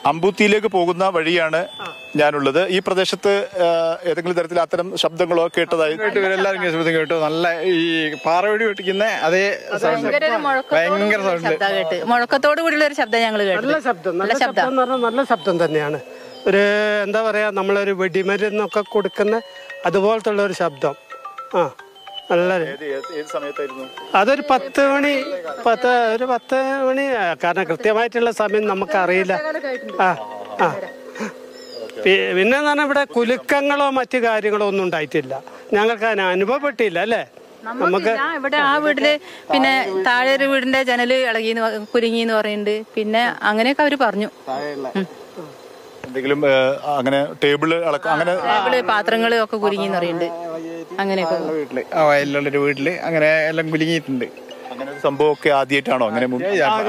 അമ്പൂത്തിയിലേക്ക് പോകുന്ന വഴിയാണ് ഞാനുള്ളത് ഈ പ്രദേശത്ത് ആ, ഏതെങ്കിലും തരത്തിൽ അത്തരം ശബ്ദങ്ങളോ കേട്ടതായി കേട്ടു ഇവരെല്ലാരും ശബ്ദം കേട്ടു നല്ല ഈ പാറവെടി പൊട്ടിക്കുന്ന അതേ സൗണ്ട് ഭയങ്കര ഒരു മുഴക്കത്തോട് ഭയങ്കര കൂടിയുള്ള സൗണ്ട് ശബ്ദം കേട്ട് മുഴക്കത്തോട് കൂടിയുള്ള ഒരു ശബ്ദം ഞങ്ങൾ കേട്ടത് നല്ല ശബ്ദം നല്ല ശബ്ദം എന്ന് പറഞ്ഞാൽ നല്ല ശബ്ദം തന്നെയാണ് ഒരു എന്താ പറയാ നമ്മളൊരു വെടിമരുന്നൊക്കെ കൊടുക്കുന്ന അതുപോലത്തെ ഉള്ള ഒരു ശബ്ദം ആ നല്ല ഏത് ഏത് ഏത് സമയത്തായിരുന്നു അതൊരു പത്ത് മണി പത്ത് ഒരു പത്ത് മണി ആ, കാരണം കൃത്യമായിട്ടുള്ള സമയം നമുക്കറിയില്ല ആ ആ പി- പിന്നെ എന്ന് പറഞ്ഞാൽ ഇവിടെ കുലുക്കങ്ങളോ മറ്റു കാര്യങ്ങളോ ഒന്നും ഉണ്ടായിട്ടില്ല ഞങ്ങൾക്ക് അതിന് അനുഭവപ്പെട്ടില്ല അല്ലേ നമുക്ക് ഇവിടെ ആ വീട്ടില് പിന്നെ താഴെ ഒരു വീടിന്റെ ജനല് ഇളകി കുരുങ്ങി എന്ന് പറയുന്നുണ്ട് പിന്നെ അങ്ങനെയൊക്കെ അവര് പറഞ്ഞു ഉം. എന്തെങ്കിലും ആ, അങ്ങനെ ടേബിൾ അളക്കം അങ്ങനെ ടേബിള് പാത്രങ്ങള് ഒക്കെ കുരുങ്ങി എന്ന് പറയുന്നുണ്ട് അങ്ങനെയൊക്കെ വീട്ടില് ആ വയലിലുള്ളൊരു വീട്ടില് അങ്ങനെ എല്ലാം കുലുങ്ങിയിട്ടുണ്ട് അങ്ങനെ ഒരു സംഭവമൊക്കെ ആദ്യമായിട്ടാണോ അങ്ങനെ മുൻ-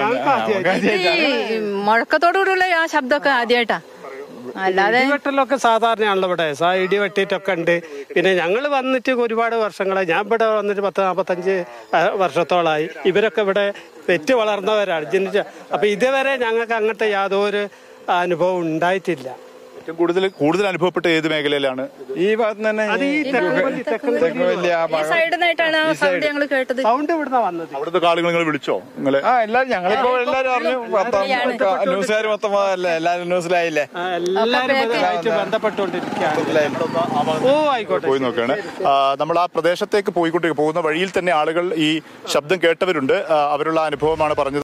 ഈ മുഴക്കത്തോടു കൂടിയുള്ള ആ ശബ്ദമൊക്കെ ആദ്യമായിട്ടാ അല്ലാതെ ഇടിവെട്ടലൊക്കെ സാധാരണയാണല്ലോ ഇവിടെ സാ ഇടി വെട്ടിയിട്ടൊക്കെ ഉണ്ട് പിന്നെ ഞങ്ങൾ വന്നിട്ട് ഒരുപാട് വർഷങ്ങളായി ഞാൻ ഇവിടെ വന്നിട്ട് പത്ത് നാൽപ്പത്തഞ്ച് ആ, വർഷത്തോളമായി ഇവരൊക്കെ ഇവിടെ പെറ്റ് വളർന്നവരാണ് ജനിച്ച അപ്പൊ ഇതുവരെ ഞങ്ങൾക്ക് അങ്ങനത്തെ യാതൊരു അനുഭവം ഉണ്ടായിട്ടില്ല ഏറ്റവും കൂടുതൽ കൂടുതൽ അനുഭവപ്പെട്ട ഏത് മേഖലയിലാണ് ഈ ഭാഗത്ത് തന്നെ അത് ഈ തെക്കുംപള്ളി, തെക്കുംപള്ളി. തെക്ക് വലിയ ആ ഈ ഭാഗം സൈഡിൽ നിന്നായിട്ടാണ് ആ സൗണ്ട് ഞങ്ങൾ കേട്ടത് സൗണ്ട് ഇവിടുന്ന വന്നത് അവിടുത്തെ ആളുകൾ നിങ്ങൾ വിളിച്ചോ നിങ്ങളെ ആ എല്ലാരും ഞങ്ങളിപ്പോ എല്ലാരും അറിഞ്ഞു പത്താം ന്യൂസുകാർ മൊത്തം അല്ലേ എല്ലാരും ന്യൂസിലായില്ലേ ആ, എല്ലാരും ഇതുമായിട്ട് ബന്ധപ്പെട്ടുകൊണ്ടിരിക്കുകയാണ് ഓ ആയിക്കോട്ടെ പോയി നോക്കുകയാണ് ആ, നമ്മൾ ആ പ്രദേശത്തേക്ക് പോയിക്കൊണ്ടിരിക്കുക പോകുന്ന വഴിയിൽ തന്നെ ആളുകൾ ഈ ശബ്ദം കേട്ടവരുണ്ട് ആ, അവരുള്ള അനുഭവമാണ് പറഞ്ഞത്